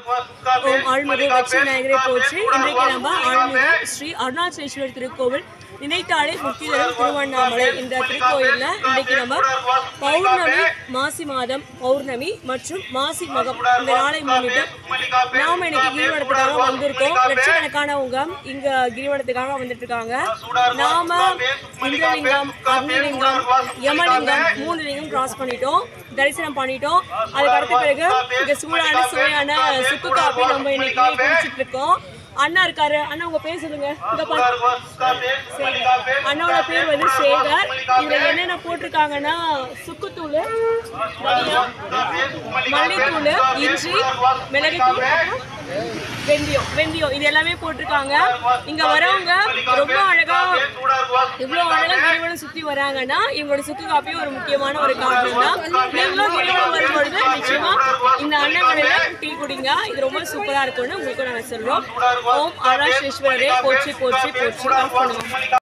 ஓம் ஆழ்மிகு வெற்றி விநாயகரை போற்றி இன்றைக்கு நம்ம ஆழ்மிகு ஸ்ரீ அருணாச்சலேஸ்வரர் திருக்கோவில் நினைத்தாலே முக்தி தரும் திருவண்ணாமலை இந்த திருக்கோயில்ல இன்றைக்கு நம்ம பௌர்ணமி மாசி மாதம் பௌர்ணமி மற்றும் மாசி மகம் இந்த நாளை முன்னிட்டு நாம இன்னைக்கு கிரிவலத்துக்காக வந்திருக்கோம் லட்சக்கணக்கானவங்க இங்க கிரிவலத்துக்காக வந்துட்டு இருக்காங்க நாம இந்திரலிங்கம் அக்னிலிங்கம் யமலிங்கம் மூணு லிங்கம் கிராஸ் பண்ணிட்டோம் தரிசனம் பண்ணிட்டோம் அதுக்கு அடுத்த பிறகு இங்க சூடான சுவையான சுக்கு காப்பி நம்ம இன்னைக்கு குடிச்சிட்டு இருக்கோம் அண்ணா இருக்காரு அண்ணா உங்க பேர் சொல்லுங்க இங்க பாரு. சேகர். அண்ணாவோட பேர் வந்து சேகர் இதுல என்னென்ன போட்டிருக்காங்கன்னா சுக்குத்தூள் தனியா, மல்லித்தூள் இஞ்சி மிளகுத்தூள் அப்புறம் வெந்தயம் வெந்தயம் இது எல்லாமே போட்டிருக்காங்க இங்க வரவங்க ரொம்ப அழகா இவ்வளோ அழகா கிரிவலம் சுத்தி வராங்கன்னா இவங்களோட சுக்கு காப்பி ஒரு முக்கியமான ஒரு காரணம் தான் நீங்களும் கிரிவலம் வரும்பொழுது நிச்சயமா இந்த அண்ணன் கடையில டீ குடிங்க இது ரொம்ப சூப்பரா இருக்கும்னு உங்களுக்கு நாங்க சொல்றோம் ஓம் ஆராஷ்வரரே போற்றி போற்றி போற்றி ஆஃப் பண்ணுவோம்